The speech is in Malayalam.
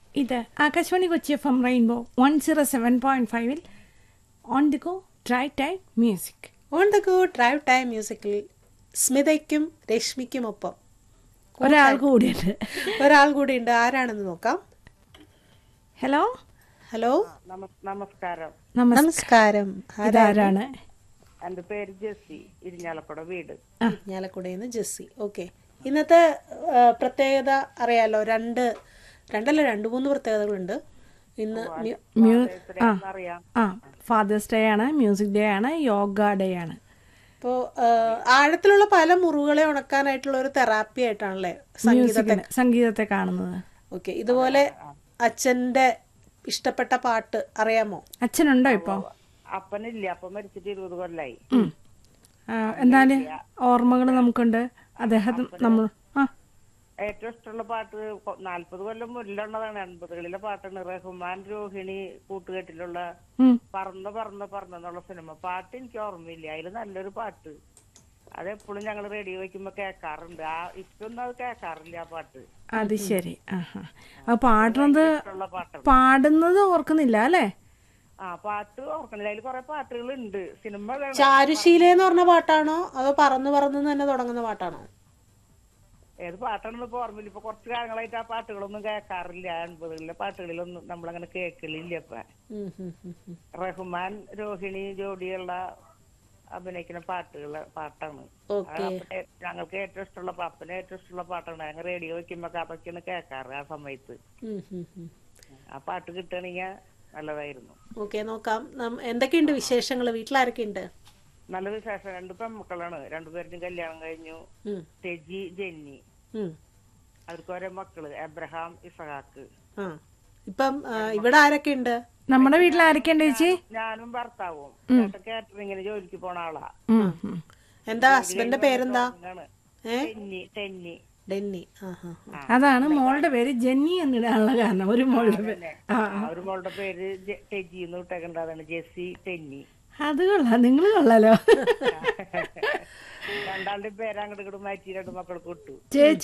ഇത് Akashvani Kochi F M Rainbow one zero seven point ഫൈവിൽ on the go drive time music on the go drive time മ്യൂസിക്കിൽ സ്മിതയ്ക്കും രശ്മിക്കുമൊപ്പം ഒരാൾ കൂടിയുണ്ട് ഒരാൾ കൂടി ഉണ്ട് ആരാണെന്ന് നോക്കാം ഹലോ ഹലോ നമ- നമസ്കാരം നമസ്കാരം നമസ്കാരം ഇതാരാണ് എന്റെ പേര് ജെസ്സി ഇരിഞ്ഞാലക്കുട വീട് ഞാലക്കുടയിൽ ജെസ്സി ഓക്കെ ഇന്നത്തെ ആ, പ്രത്യേകത അറിയാലോ രണ്ട് രണ്ടല്ല രണ്ട് മൂന്ന് പ്രത്യേകതകളുണ്ട് ഇന്ന് മ്യു- മ്യൂ ആ അറിയാം ആ ഫാദേഴ്സ് ഡേ ആണ് മ്യൂസിക് ഡേ ആണ് യോഗ ഡേ ആണ് ഇപ്പോ ആ, ആഴത്തിലുള്ള പല മുറിവുകളെ ഉണക്കാനായിട്ടുള്ള ഒരു തെറാപ്പി ആയിട്ടാണല്ലേ സംഗീതത്തെ മ്യൂസിക്കിന് സംഗീതത്തെ കാണുന്നത് ഓക്കെ ഇതുപോലെ അച്ഛന്റെ ഇഷ്ടപ്പെട്ട പാട്ട് അറിയാമോ അച്ഛനുണ്ടോ ഇപ്പോ അപ്പനില്ല അപ്പൻ മരിച്ചിട്ട് ഇരുപത് കൊല്ലായി ആ, എന്തായാലും ഓർമ്മകൾ നമുക്കുണ്ട് അദ്ദേഹം നമ്മൾ ആ ഏറ്റവും ഇഷ്ടമുള്ള പാട്ട് കൊ- നാല്പത് കൊല്ലം മുന്നിലുള്ളതാണ് എൺപതുകളിലെ പാട്ടാണ് റഹ്മാൻ രോഹിണി കൂട്ടുകെട്ടിലുള്ള ഉം. പറന്ന് പറന്ന് പറന്ന് എന്നുള്ള സിനിമ പാട്ട് എനിക്ക് ഓർമ്മയില്ല അതിൽ നല്ലൊരു പാട്ട് അതെപ്പോഴും ഞങ്ങൾ റേഡിയോ വയ്ക്കുമ്പോ കേൾക്കാറുണ്ട് ആ ഇപ്പൊന്നും അത് കേൾക്കാറില്ല ആ പാട്ട് അത് ശരി ആഹാ അപ്പൊ പാടുന്നത് ഇഷ്ടമുള്ള പാട്ടാണ് പാടുന്നത് ഓർക്കുന്നില്ല അല്ലേ ആ പാട്ട് ഓർക്കണില്ല അതിൽ കുറെ പാട്ടുകളുണ്ട് സിനിമ ചാരുശീല എന്ന് പറഞ്ഞ പാട്ടാണോ അതോ പറന്ന് പറന്ന് തന്നെ തുടങ്ങുന്ന പാട്ടാണോ ഏത് പാട്ടാണെന്ന് ഇപ്പൊ ഓർമ്മയില്ല ഇപ്പൊ കുറച്ച് കാലങ്ങളായിട്ട് ആ പാട്ടുകളൊന്നും കേൾക്കാറില്ല എൺപതുകളിലെ പാട്ടുകളിലൊന്നും നമ്മളങ്ങനെ കേൾക്കലില്ല ഇപ്പൊ ഉം, ഉം, ഉം, ഉം. റഹ്മാൻ രോഹിണി ജോഡിയുള്ള അഭിനയിക്കുന്ന പാട്ടുകൾ പാട്ടാണ് ഓക്കെ അത് അപ്പനെ- ഞങ്ങൾക്ക് ഏറ്റവും ഇഷ്ടമുള്ള പാപ്പന് ഏറ്റവും ഇഷ്ടമുള്ള പാട്ടാണ് ഞങ്ങൾ റേഡിയോ വെക്കുമ്പോ അതൊക്കെയാണ് കേൾക്കാറ് ആ സമയത്ത് ഉം, ഉം, ഉം. ആ പാട്ട് കിട്ടുകയാണെങ്കിൽ നല്ലതായിരുന്നു ഓക്കെ നോക്കാം നം- എന്തൊക്കെയുണ്ട് വിശേഷങ്ങൾ വീട്ടിലാരൊക്കെയുണ്ട് നല്ല വിശേഷം രണ്ട് പെൺമക്കളാണ് രണ്ടുപേരുടെയും കല്യാണം കഴിഞ്ഞു ഉം, തെജി ജെന്നി ഉം. അവർക്ക് ഓരോ മക്കള് എബ്രഹാം ഇസഹാക്ക് ആ ഇപ്പം ആ, ഇവിടെ ആരൊക്കെയുണ്ട് നമ്മുടെ വീട്ടിൽ ആരൊക്കെയുണ്ട് ചേച്ചി ഞാനും ഭർത്താവും ചേട്ടൻ കാറ്ററിങ്ങിന് ജോലിക്ക് പോണ ആളാ ഉം, ഉം. എന്താ ഹസ്ബൻഡിന്റെ പേരെന്താ ആണ്. ഏ തെന്നി തെന്നി ഡെന്നി ആ ഹാ അതാണ് മോളുടെ പേര് ജെന്നി എന്നിടാനുള്ള കാരണം ഒരു മോളുടെ പേര് ആ ആ, ഒരു മോളുടെ പേര് ജെ- ടെജി എന്ന് വിട്ടേക്കണ്ടതാണ് ജെസ്സി തെന്നി അത് കൊള്ളാം നിങ്ങൾ കൊള്ളാലോ രണ്ടാളുടെ പേര് അങ്ങോട്ട് ഇങ്ങോട്ട് മാറ്റി രണ്ട് മക്കൾക്ക് വിട്ടു ചേച്ചി